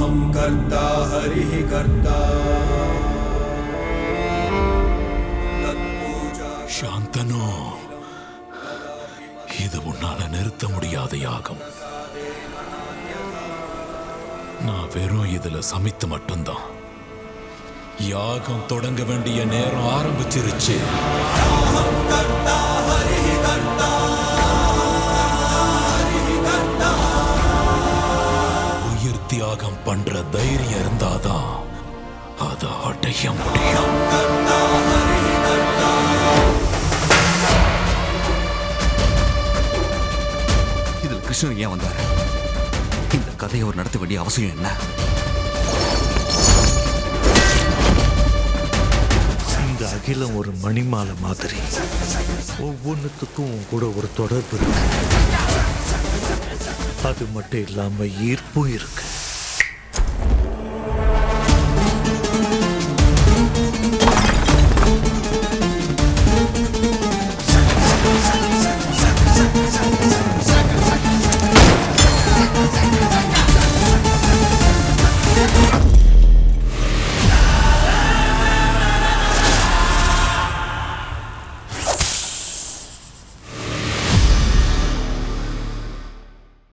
नाहं कर्ता हरिः कर्ता तत्पूजा சாந்தனு இது உன்னால நிறுத்த முடியாத யாகம் நான் வெறும் இதுல சமைத்து மட்டும்தான் யாகம் தொடங்க வேண்டிய நேரம் ஆரம்பிச்சிருச்சு உயிர் தியாகம் பண்ற தைரியம் இருந்தாதான் அதை அடைய முடியும் இதுல கிருஷ்ணன் ஏன் வந்தாரு இந்த கதையை அவர் நடத்த வேண்டிய அவசியம் என்ன இந்த அகிலம் ஒரு மணிமாலை மாதிரி ஒவ்வொன்றுத்துக்கும் உன் கூட ஒரு தொடர்பு இருக்கு அது மட்டும் இல்லாம ஈர்ப்பும் இருக்கு